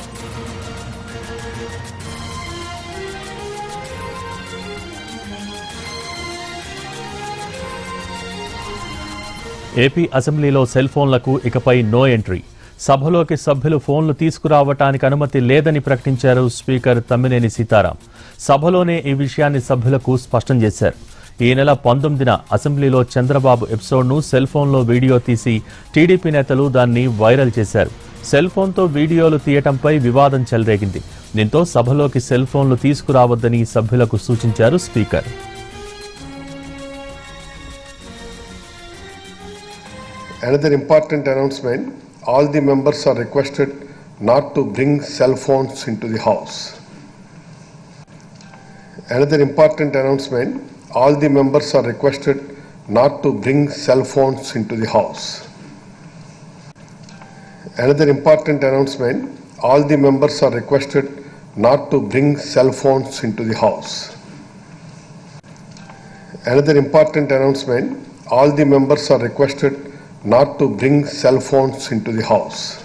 AP అసెంబ్లీలో cell ఫోన్లకు ఇకపై నో ఎంట్రీ సభలోకి సభ్యులు ఫోన్లు తీసుకురావటానికి అనుమతి లేదని ప్రకటించారు స్పీకర్ తమ్మినేని సీతారాం సభలోనే ఈ విషయాన్ని సభ్యులకు స్పష్టం చేశారు ఈ నెల పంతొమ్మిదిన అసెంబ్లీలో చంద్రబాబు ఎపిసోడ్ను సెల్ ఫోన్లో వీడియో తీసి టీడీపీ నేతలు దాన్ని వైరల్ చేశారు సెల్ ఫోన్తో వీడియోలు తీయటంపై వివాదం చెలరేగింది దీంతో సభలోకి సెల్ ఫోన్లు తీసుకురావద్దని సభ్యులకు సూచించారు speaker Another important announcement all the members are requested not to bring cell phones into the house. Another important announcement all the members are requested not to bring cell phones into the house. Another important announcement all the members are requested not to bring cell phones into the house. Another important announcement all the members are requested not to bring cell phones into the house.